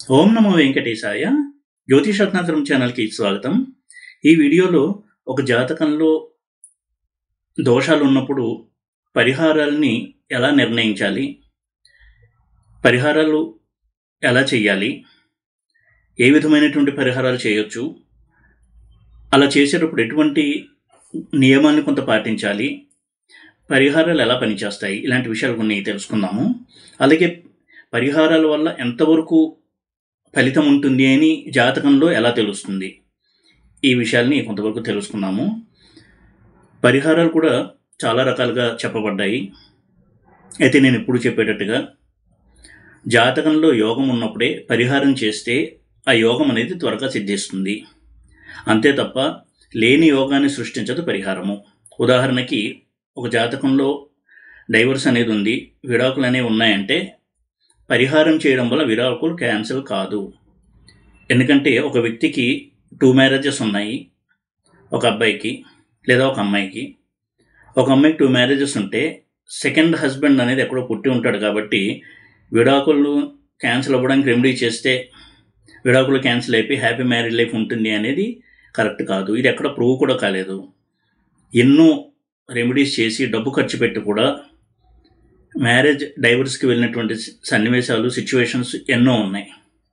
ఓం నమో వెంకటేశాయ జ్యోతిషరత్నాకరం ఛానల్కి స్వాగతం ఈ వీడియోలో ఒక జాతకంలో దోషాలు ఉన్నప్పుడు పరిహారాలని ఎలా నిర్ణయించాలి పరిహారాలు ఎలా చేయాలి ఏ విధమైనటువంటి పరిహారాలు చేయొచ్చు అలా చేసేటప్పుడు ఎటువంటి నియమాన్ని కొంత పాటించాలి పరిహారాలు ఎలా పనిచేస్తాయి ఇలాంటి విషయాలు కొన్ని తెలుసుకుందాము అలాగే పరిహారాల వల్ల ఎంతవరకు ఫలితం ఉంటుంది అని జాతకంలో ఎలా తెలుస్తుంది ఈ విషయాల్ని కొంతవరకు తెలుసుకుందాము పరిహారాలు కూడా చాలా రకాలుగా చెప్పబడ్డాయి అయితే నేను ఎప్పుడు చెప్పేటట్టుగా జాతకంలో యోగం ఉన్నప్పుడే పరిహారం చేస్తే ఆ యోగం అనేది త్వరగా సిద్ధిస్తుంది అంతే తప్ప లేని యోగాన్ని సృష్టించదు పరిహారము ఉదాహరణకి ఒక జాతకంలో డైవర్స్ అనేది ఉంది విడాకులు అనేవి ఉన్నాయంటే పరిహారం చేయడం వల్ల విడాకులు క్యాన్సిల్ కాదు ఎందుకంటే ఒక వ్యక్తికి టూ మ్యారేజెస్ ఉన్నాయి ఒక అబ్బాయికి లేదా ఒక అమ్మాయికి ఒక అమ్మాయికి టూ మ్యారేజెస్ ఉంటే సెకండ్ హస్బెండ్ అనేది ఎక్కడో పుట్టి ఉంటాడు కాబట్టి విడాకులు క్యాన్సిల్ అవ్వడానికి రెమెడీ చేస్తే విడాకులు క్యాన్సిల్ అయిపోయి హ్యాపీ మ్యారీడ్ లైఫ్ ఉంటుంది అనేది కరెక్ట్ కాదు ఇది ఎక్కడ ప్రూవ్ కూడా కాలేదు ఎన్నో రెమెడీస్ చేసి డబ్బు ఖర్చు పెట్టి కూడా మ్యారేజ్ డైవర్స్కి వెళ్ళినటువంటి సన్నివేశాలు సిచ్యువేషన్స్ ఎన్నో ఉన్నాయి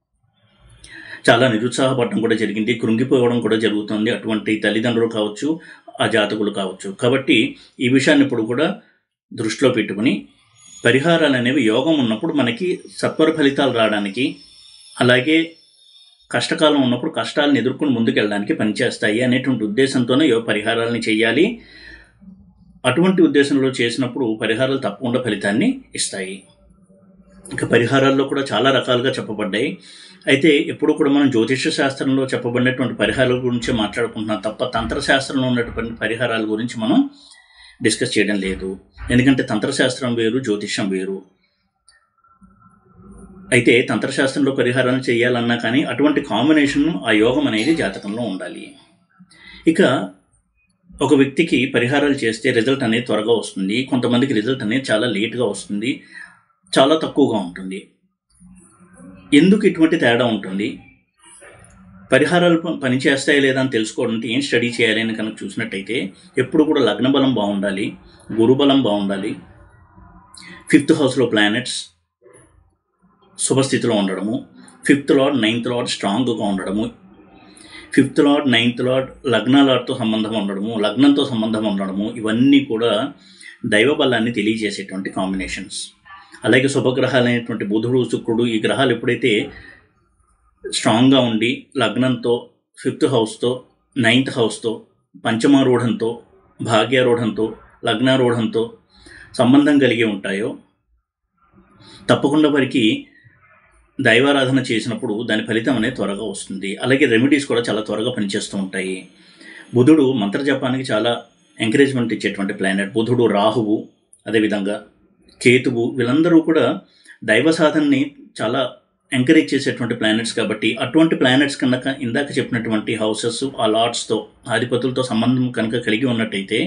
చాలా నిరుత్సాహపడడం కూడా జరిగింది కృంగిపోవడం కూడా జరుగుతుంది అటువంటి తల్లిదండ్రులు కావచ్చు ఆ జాతకులు కావచ్చు కాబట్టి ఈ విషయాన్ని ఇప్పుడు కూడా దృష్టిలో పెట్టుకుని పరిహారాలు అనేవి యోగం ఉన్నప్పుడు మనకి సత్వర ఫలితాలు రావడానికి అలాగే కష్టకాలం ఉన్నప్పుడు కష్టాలను ఎదుర్కొని ముందుకెళ్ళడానికి పనిచేస్తాయి అనేటువంటి ఉద్దేశంతోనే యో పరిహారాలని చేయాలి అటువంటి ఉద్దేశంలో చేసినప్పుడు పరిహారాలు తప్పకుండా ఫలితాన్ని ఇస్తాయి ఇక పరిహారాల్లో కూడా చాలా రకాలుగా చెప్పబడ్డాయి అయితే ఎప్పుడు కూడా మనం జ్యోతిష శాస్త్రంలో చెప్పబడినటువంటి పరిహారాల గురించి మాట్లాడుకుంటున్నాం తప్ప తంత్రశాస్త్రంలో ఉన్నటువంటి పరిహారాల గురించి మనం డిస్కస్ చేయడం లేదు ఎందుకంటే తంత్రశాస్త్రం వేరు జ్యోతిషం వేరు అయితే తంత్రశాస్త్రంలో పరిహారాలు చేయాలన్నా కానీ అటువంటి కాంబినేషన్ ఆ యోగం అనేది జాతకంలో ఉండాలి ఇక ఒక వ్యక్తికి పరిహారాలు చేస్తే రిజల్ట్ అనేది త్వరగా వస్తుంది కొంతమందికి రిజల్ట్ అనేది చాలా లేట్గా వస్తుంది చాలా తక్కువగా ఉంటుంది ఎందుకు ఇటువంటి తేడా ఉంటుంది పరిహారాలు పనిచేస్తాయి లేదా అని తెలుసుకోవడానికి ఏం స్టడీ చేయాలి అని కనుక చూసినట్టయితే ఎప్పుడు కూడా లగ్న బలం బాగుండాలి గురుబలం బాగుండాలి ఫిఫ్త్ హౌస్లో ప్లానెట్స్ శుభస్థితిలో ఉండడము ఫిఫ్త్ లార్డ్ నైన్త్ లార్డ్ స్ట్రాంగ్గా ఉండడము ఫిఫ్త్ లార్డ్ నైన్త్ లార్డ్ లగ్న లార్డ్తో సంబంధం ఉండడము లగ్నంతో సంబంధం ఉండడము ఇవన్నీ కూడా దైవ బలాన్ని తెలియజేసేటువంటి కాంబినేషన్స్ అలాగే శుభగ్రహాలు అనేటువంటి బుధుడు శుక్రుడు ఈ గ్రహాలు ఎప్పుడైతే స్ట్రాంగ్గా ఉండి లగ్నంతో ఫిఫ్త్ హౌస్తో నైన్త్ హౌస్తో పంచమారూఢంతో భాగ్యారూఢంతో లగ్నారూఢంతో సంబంధం కలిగి ఉంటాయో తప్పకుండా వారికి దైవారాధన చేసినప్పుడు దాని ఫలితం అనేది త్వరగా వస్తుంది అలాగే రెమెడీస్ కూడా చాలా త్వరగా పనిచేస్తూ ఉంటాయి బుధుడు మంత్రజపానికి చాలా ఎంకరేజ్మెంట్ ఇచ్చేటువంటి ప్లానెట్ బుధుడు రాహువు అదేవిధంగా కేతువు వీళ్ళందరూ కూడా దైవ సాధనని చాలా ఎంకరేజ్ చేసేటువంటి ప్లానెట్స్ కాబట్టి అటువంటి ప్లానెట్స్ కనుక ఇందాక చెప్పినటువంటి హౌసెస్ ఆ లార్డ్స్తో ఆధిపతులతో సంబంధం కనుక కలిగి ఉన్నట్టయితే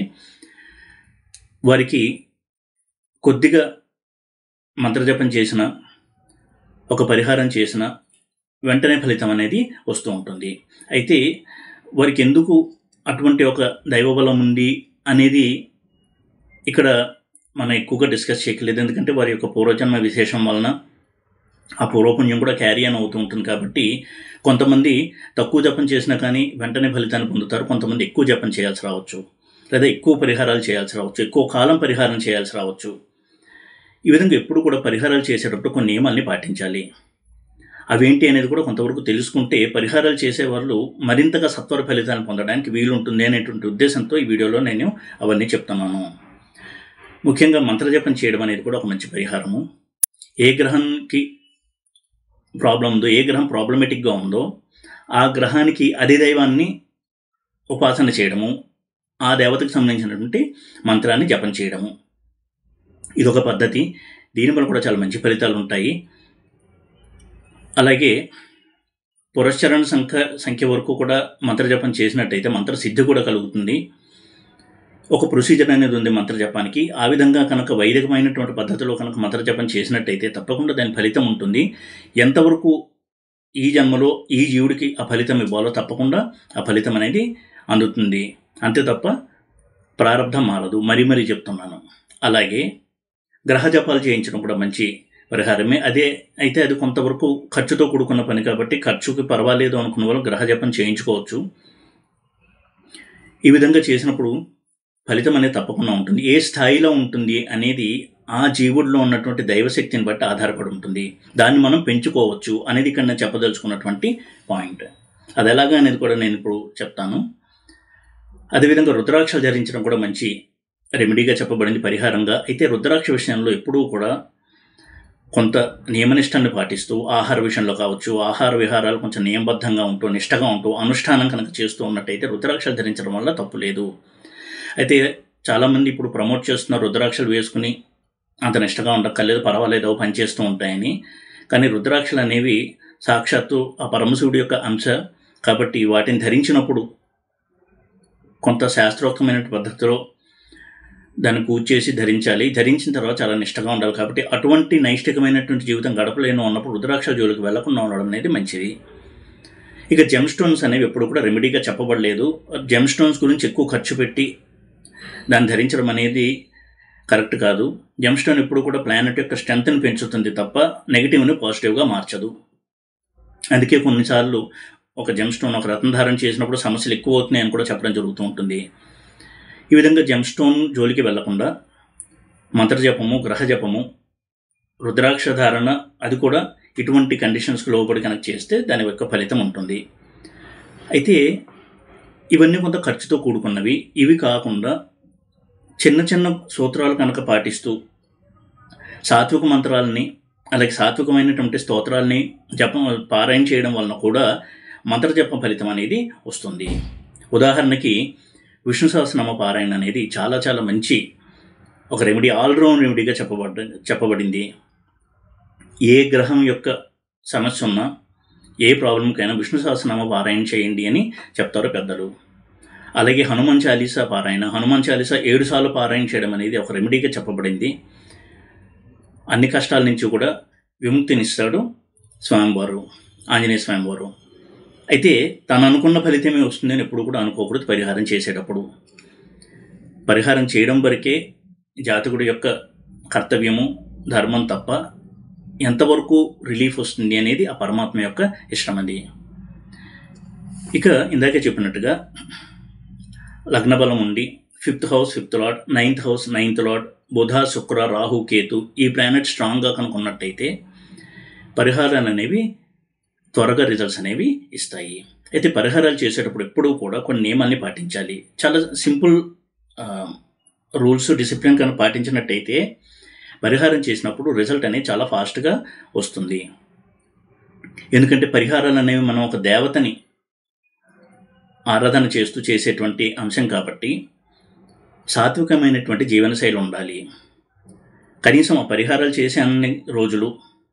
వారికి కొద్దిగా మంత్రజపం చేసిన ఒక పరిహారం చేసిన వెంటనే ఫలితం అనేది వస్తూ ఉంటుంది అయితే వారికి ఎందుకు అటువంటి ఒక దైవబలం ఉంది అనేది ఇక్కడ మనం ఎక్కువగా డిస్కస్ చేయట్లేదు ఎందుకంటే వారి యొక్క పూర్వజన్మ విశేషం వలన ఆ పూర్వపుణ్యం కూడా క్యారీ అని అవుతూ ఉంటుంది కాబట్టి కొంతమంది తక్కువ జపం చేసినా కానీ వెంటనే ఫలితాన్ని పొందుతారు కొంతమంది ఎక్కువ జపం చేయాల్సి రావచ్చు లేదా ఎక్కువ పరిహారాలు చేయాల్సి రావచ్చు ఎక్కువ కాలం పరిహారం చేయాల్సి రావచ్చు ఈ విధంగా ఎప్పుడు కూడా పరిహారాలు చేసేటప్పుడు కొన్ని నియమాల్ని పాటించాలి అవేంటి అనేది కూడా కొంతవరకు తెలుసుకుంటే పరిహారాలు చేసేవాళ్ళు మరింతగా సత్వర ఫలితాన్ని పొందడానికి వీలుంటుంది అనేటువంటి ఉద్దేశంతో ఈ వీడియోలో నేను అవన్నీ చెప్తున్నాను ముఖ్యంగా మంత్రజపం చేయడం అనేది కూడా ఒక మంచి పరిహారము ఏ గ్రహానికి ప్రాబ్లం ఉందో ఏ గ్రహం ప్రాబ్లమేటిక్గా ఉందో ఆ గ్రహానికి అదే దైవాన్ని ఉపాసన చేయడము ఆ దేవతకు సంబంధించినటువంటి మంత్రాన్ని జపం చేయడము ఇదొక పద్ధతి దీనివల్ల కూడా చాలా మంచి ఫలితాలు ఉంటాయి అలాగే పురస్చరణ సంఖ్య సంఖ్య వరకు కూడా మంత్రజపం చేసినట్టయితే మంత్ర సిద్ధి కూడా కలుగుతుంది ఒక ప్రొసీజర్ అనేది ఉంది మంత్రజపానికి ఆ విధంగా కనుక వైదికమైనటువంటి పద్ధతిలో కనుక మంత్రజపం చేసినట్టయితే తప్పకుండా దాని ఫలితం ఉంటుంది ఎంతవరకు ఈ జన్మలో ఈ జీవుడికి ఆ ఫలితం ఇవ్వాలో తప్పకుండా ఆ ఫలితం అనేది అందుతుంది అంతే తప్ప ప్రారంధం మారదు మరీ మరీ చెప్తున్నాను అలాగే గ్రహ జపాలు చేయించడం కూడా మంచి పరిహారమే అదే అయితే అది కొంతవరకు ఖర్చుతో కూడుకున్న పని కాబట్టి ఖర్చుకి పర్వాలేదు అనుకున్న వాళ్ళు గ్రహ జపం చేయించుకోవచ్చు ఈ విధంగా చేసినప్పుడు ఫలితం అనేది తప్పకుండా ఉంటుంది ఏ స్థాయిలో ఉంటుంది అనేది ఆ జీవుడిలో ఉన్నటువంటి దైవశక్తిని బట్టి ఆధారపడి ఉంటుంది దాన్ని మనం పెంచుకోవచ్చు అనేది ఇక్కడ నేను చెప్పదలుచుకున్నటువంటి పాయింట్ అది ఎలాగా అనేది కూడా నేను ఇప్పుడు చెప్తాను అదేవిధంగా రుద్రాక్షలు ధరించడం కూడా మంచి రెమెడీగా చెప్పబడింది పరిహారంగా అయితే రుద్రాక్ష విషయంలో ఎప్పుడూ కూడా కొంత నియమనిష్టాన్ని పాటిస్తూ ఆహార విషయంలో కావచ్చు ఆహార విహారాలు కొంచెం నియమబద్ధంగా ఉంటూ నిష్టగా ఉంటూ అనుష్ఠానం కనుక చేస్తూ ఉన్నట్టయితే రుద్రాక్షలు ధరించడం వల్ల తప్పు లేదు అయితే చాలామంది ఇప్పుడు ప్రమోట్ చేస్తున్న రుద్రాక్షలు వేసుకుని అంత నిష్టగా ఉండక్కర్లేదు పర్వాలేదు పని చేస్తూ ఉంటాయని కానీ రుద్రాక్షలు అనేవి సాక్షాత్తు ఆ పరమశివుడి యొక్క అంశ కాబట్టి వాటిని ధరించినప్పుడు కొంత శాస్త్రోక్తమైన పద్ధతిలో దాన్ని పూజ చేసి ధరించాలి ధరించిన తర్వాత చాలా నిష్టగా ఉండాలి కాబట్టి అటువంటి నైష్టికమైనటువంటి జీవితం గడపలేను ఉన్నప్పుడు రుద్రాక్ష జోలికి వెళ్లకుండా ఉండడం అనేది మంచిది ఇక జెమ్ స్టోన్స్ అనేవి ఎప్పుడు కూడా రెమెడీగా చెప్పబడలేదు జెమ్ స్టోన్స్ గురించి ఎక్కువ ఖర్చు పెట్టి దాన్ని ధరించడం అనేది కరెక్ట్ కాదు జెమ్ స్టోన్ ఎప్పుడు కూడా ప్లానెట్ యొక్క స్ట్రెంగ్త్ని పెంచుతుంది తప్ప నెగిటివ్ని పాజిటివ్గా మార్చదు అందుకే కొన్నిసార్లు ఒక జెమ్ స్టోన్ ఒక రత్నధారణ చేసినప్పుడు సమస్యలు ఎక్కువ అవుతున్నాయని కూడా చెప్పడం జరుగుతూ ఉంటుంది ఈ విధంగా జెమ్ స్టోన్ జోలికి వెళ్లకుండా మంత్రజపము గ్రహజపము రుద్రాక్ష ధారణ అది కూడా ఇటువంటి కండిషన్స్కి లోబడి కనుక చేస్తే దాని యొక్క ఫలితం ఉంటుంది అయితే ఇవన్నీ కొంత ఖర్చుతో కూడుకున్నవి ఇవి కాకుండా చిన్న చిన్న సూత్రాలు కనుక పాటిస్తూ సాత్విక మంత్రాలని అలాగే సాత్వికమైనటువంటి స్తోత్రాలని జపం పారాయణ చేయడం వలన కూడా మంత్రజపం ఫలితం అనేది వస్తుంది ఉదాహరణకి విష్ణు సహస్రనామ పారాయణ అనేది చాలా చాలా మంచి ఒక రెమెడీ ఆల్రౌండ్ రెమెడీగా చెప్పబడ్డ చెప్పబడింది ఏ గ్రహం యొక్క సమస్య ఉన్నా ఏ ప్రాబ్లంకైనా విష్ణు సహస్రనామ పారాయణ చేయండి అని చెప్తారు పెద్దలు అలాగే హనుమాన్ చాలీసా పారాయణ హనుమాన్ చాలీసా ఏడు సార్లు పారాయణ చేయడం అనేది ఒక రెమెడీగా చెప్పబడింది అన్ని కష్టాల నుంచి కూడా విముక్తినిస్తాడు స్వామివారు ఆంజనేయ స్వామివారు అయితే తను అనుకున్న ఫలితమే వస్తుందని ఎప్పుడు కూడా అనుకోకూడదు పరిహారం చేసేటప్పుడు పరిహారం చేయడం వరకే జాతకుడి యొక్క కర్తవ్యము ధర్మం తప్ప ఎంతవరకు రిలీఫ్ వస్తుంది అనేది ఆ పరమాత్మ యొక్క ఇష్టం అది ఇక ఇందాకే చెప్పినట్టుగా లగ్న బలం ఉండి fifth house fifth lord ninth house ninth lord Budha Shukra Rahu Ketu ఈ ప్లానెట్ స్ట్రాంగ్గా కనుక ఉన్నట్టయితే పరిహారాలు అనేవి త్వరగా రిజల్ట్స్ అనేవి ఇస్తాయి అయితే పరిహారాలు చేసేటప్పుడు ఎప్పుడూ కూడా కొన్ని నియమాల్ని పాటించాలి చాలా సింపుల్ రూల్స్ డిసిప్లిన్ కనుక పాటించినట్టయితే పరిహారం చేసినప్పుడు రిజల్ట్ అనేది చాలా ఫాస్ట్గా వస్తుంది ఎందుకంటే పరిహారాలు అనేవి మనం ఒక దేవతని ఆరాధన చేస్తూ చేసేటువంటి అంశం కాబట్టి సాత్వికమైనటువంటి జీవనశైలి ఉండాలి కనీసం ఆ పరిహారాలు చేసే అన్ని రోజులు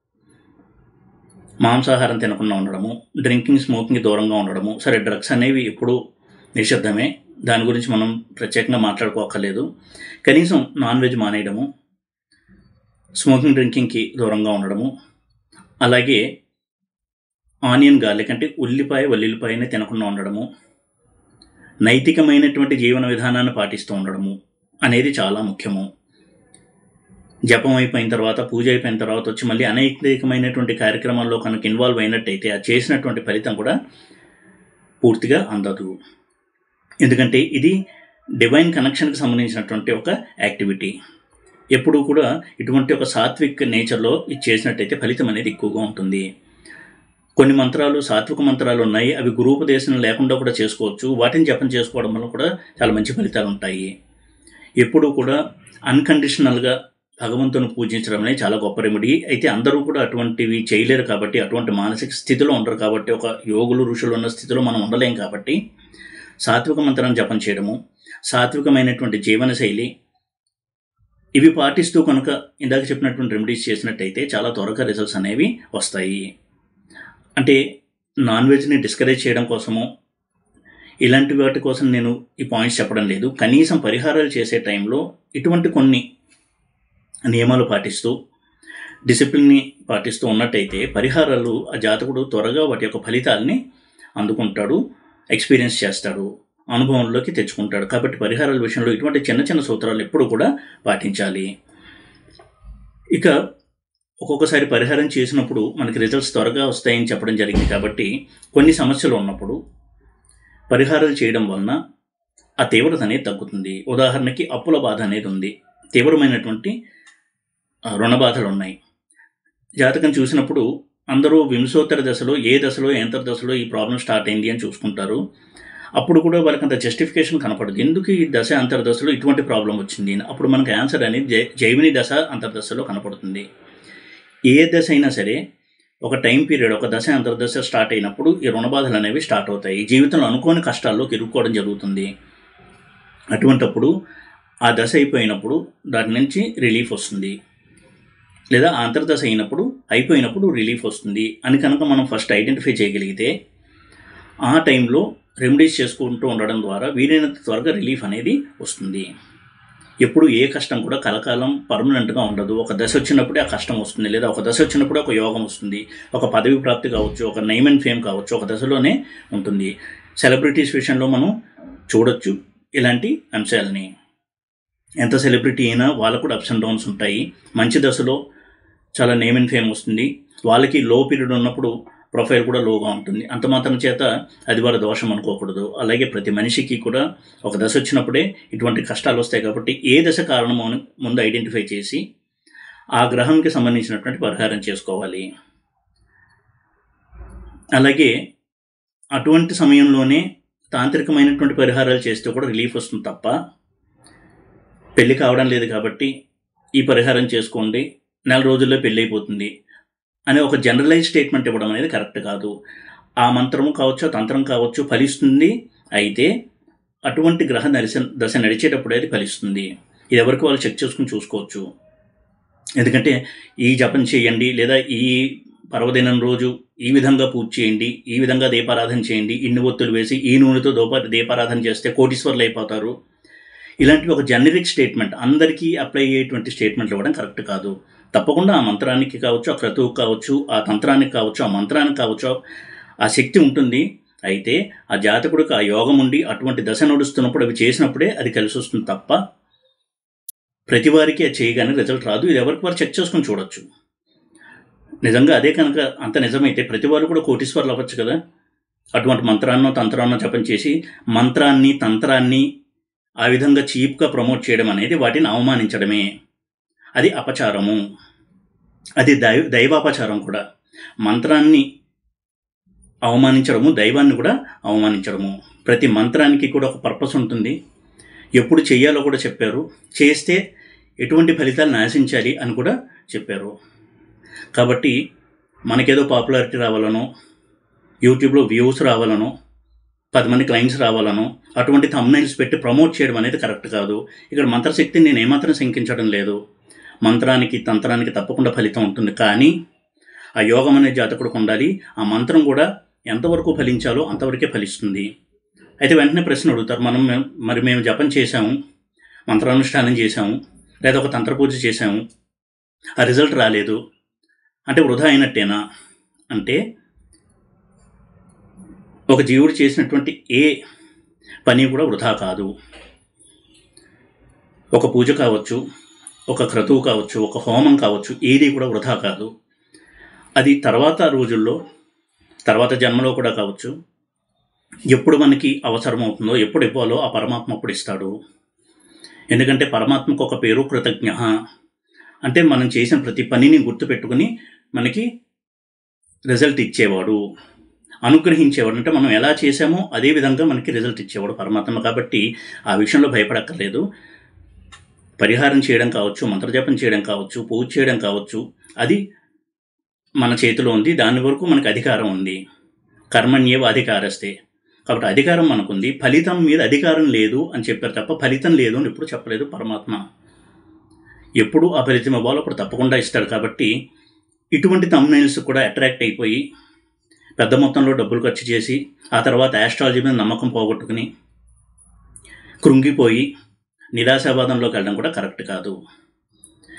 మాంసాహారం తినకుండా ఉండడము డ్రింకింగ్ స్మోకింగ్ దూరంగా ఉండడము సరే డ్రగ్స్ అనేవి ఎప్పుడూ నిషిద్ధమే దాని గురించి మనం ప్రత్యేకంగా మాట్లాడుకోకర్లేదు కనీసం నాన్ వెజ్ మానేయడము స్మోకింగ్ డ్రింకింగ్కి దూరంగా ఉండడము అలాగే ఆనియన్ గార్లిక్ అంటే ఉల్లిపాయ వెల్లుల్లిపాయనే తినకుండా ఉండడము నైతికమైనటువంటి జీవన విధానాన్ని పాటిస్తూ ఉండడము అనేది చాలా ముఖ్యము జపం అయిపోయిన తర్వాత పూజ అయిపోయిన తర్వాత వచ్చి మళ్ళీ అనైతికమైనటువంటి కార్యక్రమాల్లో కనుక ఇన్వాల్వ్ అయినట్టయితే ఆ చేసినటువంటి ఫలితం కూడా పూర్తిగా అందదు ఎందుకంటే ఇది డివైన్ కనెక్షన్కి సంబంధించినటువంటి ఒక యాక్టివిటీ ఎప్పుడూ కూడా ఇటువంటి ఒక సాత్విక్ నేచర్లో ఇది చేసినట్టయితే ఫలితం అనేది ఎక్కువగా ఉంటుంది కొన్ని మంత్రాలు సాత్విక మంత్రాలు ఉన్నాయి అవి గురూపదేశం లేకుండా కూడా చేసుకోవచ్చు వాటిని జపం చేసుకోవడం వల్ల కూడా చాలా మంచి ఫలితాలు ఉంటాయి ఎప్పుడూ కూడా అన్కండిషనల్గా భగవంతుని పూజించడం అనేది చాలా గొప్ప రెమెడీ అయితే అందరూ కూడా అటువంటివి చేయలేరు కాబట్టి అటువంటి మానసిక స్థితిలో ఉండరు కాబట్టి ఒక యోగులు ఋషులు ఉన్న స్థితిలో మనం ఉండలేం కాబట్టి సాత్విక మంత్రాన్ని జపం చేయడము సాత్వికమైనటువంటి జీవనశైలి ఇవి పాటిస్తూ కనుక ఇందాక చెప్పినటువంటి రెమెడీస్ చేసినట్టయితే చాలా త్వరగా రిజల్ట్స్ అనేవి వస్తాయి అంటే నాన్ వెజ్ని డిస్కరేజ్ చేయడం కోసము ఇలాంటి వాటి కోసం నేను ఈ పాయింట్స్ చెప్పడం లేదు కనీసం పరిహారాలు చేసే టైంలో ఇటువంటి కొన్ని నియమాలు పాటిస్తూ డిసిప్లిన్ని పాటిస్తూ ఉన్నట్టయితే పరిహారాలు ఆ జాతకుడు త్వరగా వాటి యొక్క ఫలితాలని అందుకుంటాడు ఎక్స్పీరియన్స్ చేస్తాడు అనుభవంలోకి తెచ్చుకుంటాడు కాబట్టి పరిహారాల విషయంలో ఇటువంటి చిన్న చిన్న సూత్రాలు ఎప్పుడు కూడా పాటించాలి ఇక ఒక్కొక్కసారి పరిహారం చేసినప్పుడు మనకి రిజల్ట్స్ త్వరగా వస్తాయని చెప్పడం జరిగింది కాబట్టి కొన్ని సమస్యలు ఉన్నప్పుడు పరిహారాలు చేయడం వలన ఆ తీవ్రత అనేది తగ్గుతుంది ఉదాహరణకి అప్పుల బాధ అనేది ఉంది తీవ్రమైనటువంటి ఆ, రుణ బాధలు ఉన్నాయి జాతకం చూసినప్పుడు అందరూ వింశోత్తర దశలో ఏ దశలో ఎంతర దశలో ఈ ప్రాబ్లం స్టార్ట్ అయింది అని చూసుకుంటారు అప్పుడు కూడా వాళ్ళకి అంత జస్టిఫికేషన్ కనపడదు ఎందుకు ఈ దశ అంతర్దశలో ఇటువంటి ప్రాబ్లం వచ్చింది అని. అప్పుడు మనకు ఆన్సర్ అనేది జై జైమిని దశ అంతర్దశలో కనపడుతుంది ఏ దశ అయినా సరే ఒక టైం పీరియడ్ ఒక దశ అంతర్దశ స్టార్ట్ అయినప్పుడు ఈ రుణ బాధలు అనేవి స్టార్ట్ అవుతాయి జీవితంలో అనుకోని కష్టాల్లోకి ఇరుక్కోవడం జరుగుతుంది అటువంటప్పుడు ఆ దశ అయిపోయినప్పుడు దాని నుంచి రిలీఫ్ వస్తుంది లేదా ఆ అంతర్దశ అయినప్పుడు అయిపోయినప్పుడు రిలీఫ్ వస్తుంది అని కనుక మనం ఫస్ట్ ఐడెంటిఫై చేయగలిగితే ఆ టైంలో రెమెడీస్ చేసుకుంటూ ఉండడం ద్వారా వీలైనంత త్వరగా రిలీఫ్ అనేది వస్తుంది ఎప్పుడు ఏ కష్టం కూడా కలకాలం పర్మనెంట్గా ఉండదు ఒక దశ వచ్చినప్పుడే ఆ కష్టం వస్తుంది లేదా ఒక దశ వచ్చినప్పుడే ఒక యోగం వస్తుంది ఒక పదవి ప్రాప్తి కావచ్చు ఒక నైమ్ అండ్ ఫేమ్ కావచ్చు ఒక దశలోనే ఉంటుంది సెలబ్రిటీస్ విషయంలో మనం చూడొచ్చు ఇలాంటి అంశాలని ఎంత సెలబ్రిటీ అయినా వాళ్ళకు కూడా అప్స్ అండ్ డౌన్స్ ఉంటాయి మంచి దశలో చాలా నేమ్ అండ్ ఫేమ్ వస్తుంది వాళ్ళకి లో పీరియడ్ ఉన్నప్పుడు ప్రొఫైల్ కూడా లోగా ఉంటుంది అంత మాత్రం చేత అది వాళ్ళ దోషం అనుకోకూడదు అలాగే ప్రతి మనిషికి కూడా ఒక దశ వచ్చినప్పుడే ఇటువంటి కష్టాలు వస్తాయి కాబట్టి ఏ దశ కారణమో అని ముందు ఐడెంటిఫై చేసి ఆ గ్రహంకి సంబంధించినటువంటి పరిహారం చేసుకోవాలి అలాగే అటువంటి సమయంలోనే తాంత్రికమైనటువంటి పరిహారాలు చేస్తే కూడా రిలీఫ్ వస్తుంది తప్ప పెళ్లి కావడం లేదు కాబట్టి ఈ పరిహారం చేసుకోండి నెల రోజుల్లో పెళ్ళి అయిపోతుంది అనే ఒక జనరలైజ్ స్టేట్మెంట్ ఇవ్వడం అనేది కరెక్ట్ కాదు ఆ మంత్రము కావచ్చు ఆ తంత్రం కావచ్చు ఫలిస్తుంది అయితే అటువంటి గ్రహ దశ దశ నడిచేటప్పుడే అది ఫలిస్తుంది ఇది ఎవరికి వాళ్ళు చెక్ చేసుకుని చూసుకోవచ్చు ఎందుకంటే ఈ జపం చేయండి లేదా ఈ పర్వదినం రోజు ఈ విధంగా పూజ చేయండి ఈ విధంగా దీపారాధన చేయండి ఇన్ని ఒత్తులు వేసి ఈ నూనెతో దోప దీపారాధన చేస్తే కోటీశ్వర్లు అయిపోతారు ఇలాంటివి ఒక జనరిక్ స్టేట్మెంట్ అందరికీ అప్లై అయ్యేటువంటి స్టేట్మెంట్లు ఇవ్వడం కరెక్ట్ కాదు తప్పకుండా ఆ మంత్రానికి కావచ్చు ఆ క్రతువుకు కావచ్చు ఆ తంత్రానికి కావచ్చు ఆ మంత్రానికి కావచ్చు ఆ శక్తి ఉంటుంది అయితే ఆ జాతకుడికి ఆ యోగం ఉండి అటువంటి దశ నడుస్తున్నప్పుడు అవి చేసినప్పుడే అది కలిసి వస్తుంది తప్ప ప్రతి వారికి అది చేయగానే రిజల్ట్ రాదు ఇది ఎవరికి వారు చెక్ చేసుకుని చూడొచ్చు నిజంగా అదే కనుక అంత నిజమైతే ప్రతి వారు కూడా కోటీశ్వర్లు అవ్వచ్చు కదా అటువంటి మంత్రాన్నో తంత్రాన్నో జపం చేసి మంత్రాన్ని తంత్రాన్ని ఆ విధంగా చీప్గా ప్రమోట్ చేయడం అనేది వాటిని అవమానించడమే అది అపచారము అది దైవ దైవాపచారం కూడా మంత్రాన్ని అవమానించడము దైవాన్ని కూడా అవమానించడము ప్రతి మంత్రానికి కూడా ఒక పర్పస్ ఉంటుంది ఎప్పుడు చేయాలో కూడా చెప్పారు చేస్తే ఎటువంటి ఫలితాలను ఆశించాలి అని కూడా చెప్పారు కాబట్టి మనకేదో పాపులారిటీ రావాలనో యూట్యూబ్లో వ్యూస్ రావాలనో పది మంది క్లయింట్స్ రావాలనో అటువంటి thumbnails పెట్టి ప్రమోట్ చేయడం అనేది కరెక్ట్ కాదు ఇక్కడ మంత్రశక్తిని నేను ఏమాత్రం శంకించడం లేదు మంత్రానికి తంత్రానికి తప్పకుండా ఫలితం ఉంటుంది కానీ ఆ యోగం అనే జాతకుడికి ఉండాలి ఆ మంత్రం కూడా ఎంతవరకు ఫలించాలో అంతవరకే ఫలిస్తుంది అయితే వెంటనే ప్రశ్న అడుగుతారు మనం మేం- మరి మేము జపం చేశాము మంత్రానుష్ఠానం చేశాము లేదా ఒక తంత్ర పూజ చేశాము ఆ రిజల్ట్ రాలేదు అంటే వృధా అయినట్టేనా అంటే ఒక జీవుడు చేసినటువంటి ఏ పని కూడా వృధా కాదు ఒక పూజ కావచ్చు ఒక క్రతువు కావచ్చు ఒక హోమం కావచ్చు ఏది కూడా వృధా కాదు అది తర్వాత రోజుల్లో తర్వాత జన్మలో కూడా కావచ్చు ఎప్పుడు మనకి అవసరం అవుతుందో ఎప్పుడు ఇవ్వాలో ఆ పరమాత్మ అప్పుడు ఇస్తాడు ఎందుకంటే పరమాత్మకు ఒక పేరు కృతజ్ఞ అంటే మనం చేసిన ప్రతి పనిని గుర్తుపెట్టుకుని మనకి రిజల్ట్ ఇచ్చేవాడు అనుగ్రహించేవాడు అంటే మనం ఎలా చేశామో అదే విధంగా మనకి రిజల్ట్ ఇచ్చేవాడు పరమాత్మ కాబట్టి ఆ విషయంలో భయపడక్కర్లేదు పరిహారం చేయడం కావచ్చు మంత్రజపం చేయడం కావచ్చు పూజ చేయడం కావచ్చు అది మన చేతిలో ఉంది దాని వరకు మనకు అధికారం ఉంది కర్మణ్యేవ అధికారస్తే కాబట్టి అధికారం మనకుంది ఫలితం మీద అధికారం లేదు అని చెప్పారు తప్ప ఫలితం లేదు అని ఎప్పుడు చెప్పలేదు పరమాత్మ ఎప్పుడు ఆ ఫలితం ఇవ్వాలో అప్పుడు తప్పకుండా ఇస్తాడు కాబట్టి ఇటువంటి తమ్నైల్స్ కూడా అట్రాక్ట్ అయిపోయి పెద్ద మొత్తంలో డబ్బులు ఖర్చు చేసి ఆ తర్వాత ఆస్ట్రాలజీ మీద నమ్మకం పోగొట్టుకుని కృంగిపోయి నిరాశావాదంలోకి వెళ్ళడం కూడా కరెక్ట్ కాదు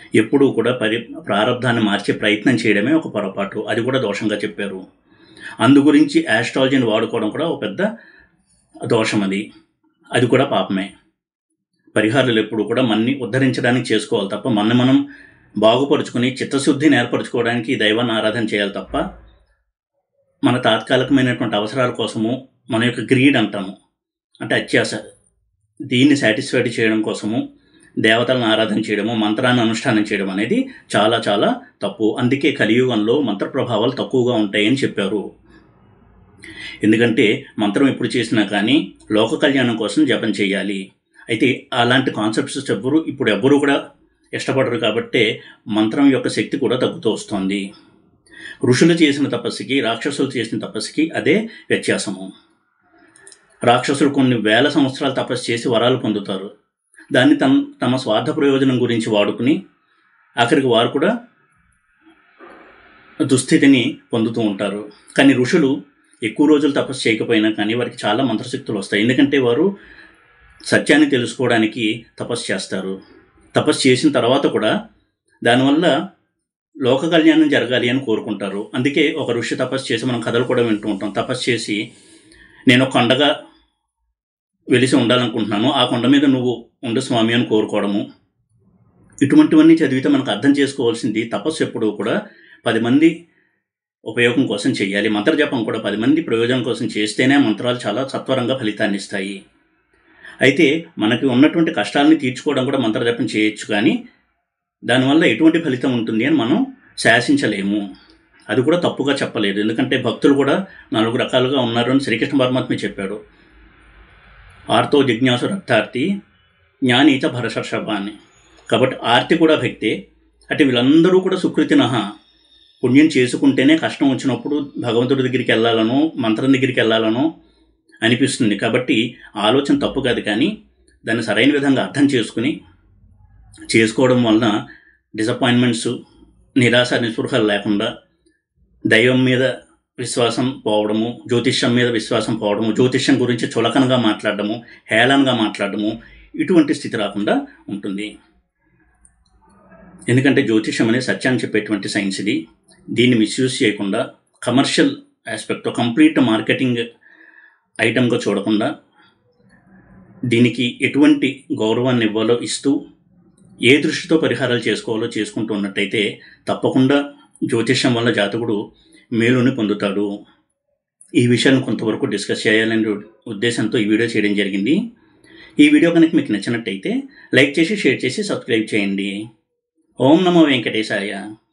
ఎప్పుడూ కూడా పరి ప్రారంధాన్ని మార్చే ప్రయత్నం చేయడమే ఒక పొరపాటు అది కూడా దోషంగా చెప్పారు అందు గురించి యాస్ట్రాలజీని వాడుకోవడం కూడా ఒక పెద్ద దోషం అది అది కూడా పాపమే పరిహారాలు ఎప్పుడు కూడా మన్ని ఉద్ధరించడానికి చేసుకోవాలి తప్ప మన మనం బాగుపరుచుకుని చిత్తశుద్ధిని ఏర్పరచుకోవడానికి ఈ దైవాన్ని ఆరాధన చేయాలి తప్ప మన తాత్కాలికమైనటువంటి అవసరాల కోసము మన యొక్క గ్రీడ్ అంటాము అంటే అత్యాస దీన్ని సాటిస్ఫైడ్ చేయడం కోసము దేవతలను ఆరాధన చేయడము మంత్రాన్ని అనుష్ఠానం చేయడం అనేది చాలా చాలా తప్పు అందుకే కలియుగంలో మంత్ర ప్రభావాలు తక్కువగా ఉంటాయని చెప్పారు ఎందుకంటే మంత్రం ఎప్పుడు చేసినా కానీ లోక కళ్యాణం కోసం జపం చేయాలి అయితే అలాంటి కాన్సెప్ట్స్ ఎవ్వరు ఇప్పుడు ఎవ్వరూ కూడా ఇష్టపడరు కాబట్టే మంత్రం యొక్క శక్తి కూడా తగ్గుతూ వస్తుంది ఋషులు చేసిన తపస్సుకి రాక్షసులు చేసిన తపస్సుకి అదే వ్యత్యాసము రాక్షసులు కొన్ని వేల సంవత్సరాలు తపస్సు చేసి వరాలు పొందుతారు దాన్ని తమ తమ స్వార్థ ప్రయోజనం గురించి వాడుకుని ఆఖరికి వారు కూడా దుస్థితిని పొందుతూ ఉంటారు కానీ ఋషులు ఎక్కువ రోజులు తపస్సు చేయకపోయినా కానీ వారికి చాలా మంత్రశక్తులు వస్తాయి ఎందుకంటే వారు సత్యాన్ని తెలుసుకోవడానికి తపస్సు చేస్తారు తపస్సు చేసిన తర్వాత కూడా దానివల్ల లోక కళ్యాణం జరగాలి అని కోరుకుంటారు అందుకే ఒక ఋషి తపస్సు చేసి మనం కథలు కూడా వింటూ ఉంటాం తపస్సు చేసి నేను ఒక కొండగా వెలిసి ఉండాలనుకుంటున్నాను ఆ కొండ మీద నువ్వు ఉండు స్వామి అని కోరుకోవడము ఇటువంటివన్నీ చదివితే మనకు అర్థం చేసుకోవాల్సింది తపస్సు ఎప్పుడూ కూడా పది మంది ఉపయోగం కోసం చేయాలి మంత్రజపం కూడా పది మంది ప్రయోజనం కోసం చేస్తేనే మంత్రాలు చాలా సత్వరంగా ఫలితాన్ని ఇస్తాయి అయితే మనకి ఉన్నటువంటి కష్టాలని తీర్చుకోవడం కూడా మంత్రజపం చేయొచ్చు కానీ దానివల్ల ఎటువంటి ఫలితం ఉంటుంది అని మనం శాసించలేము అది కూడా తప్పుగా చెప్పలేదు ఎందుకంటే భక్తులు కూడా నాలుగు రకాలుగా ఉన్నారు అని శ్రీకృష్ణ పరమాత్మ చెప్పాడు ఆర్తో జిజ్ఞాసు రక్తార్తి జ్ఞానీత భరషర్షభ అని కాబట్టి ఆర్తి కూడా భక్తే అంటే వీళ్ళందరూ కూడా సుకృతినహ పుణ్యం చేసుకుంటేనే కష్టం వచ్చినప్పుడు భగవంతుడి దగ్గరికి వెళ్ళాలనో మంత్రం దగ్గరికి వెళ్ళాలనో అనిపిస్తుంది కాబట్టి ఆలోచన తప్పు కాదు కానీ దాన్ని సరైన విధంగా అర్థం చేసుకుని చేసుకోవడం వలన డిసప్పాయింట్మెంట్స్ నిరాశ నిస్పృహలు లేకుండా దైవం మీద విశ్వాసం పోవడము జ్యోతిష్యం మీద విశ్వాసం పోవడము జ్యోతిష్యం గురించి చులకనగా మాట్లాడడము హేళనగా మాట్లాడడము ఇటువంటి స్థితి రాకుండా ఉంటుంది ఎందుకంటే జ్యోతిష్యం అనేది సత్యాన్ని చెప్పేటువంటి సైన్స్ ఇది దీన్ని మిస్యూజ్ చేయకుండా కమర్షియల్ ఆస్పెక్ట్తో కంప్లీట్ మార్కెటింగ్ ఐటమ్గా చూడకుండా దీనికి ఎటువంటి గౌరవాన్ని ఇవ్వాలో ఇస్తూ ఏ దృష్టితో పరిహారాలు చేసుకోవాలో చేసుకుంటూ ఉన్నట్టయితే తప్పకుండా జ్యోతిష్యం వల్ల జాతకుడు మేలుని పొందుతాడు ఈ విషయాన్ని కొంతవరకు డిస్కస్ చేయాలనే ఉద్దేశంతో ఈ వీడియో చేయడం జరిగింది ఈ వీడియో కనుక మీకు నచ్చినట్టయితే లైక్ చేసి షేర్ చేసి సబ్స్క్రైబ్ చేయండి ఓం నమో వెంకటేశాయ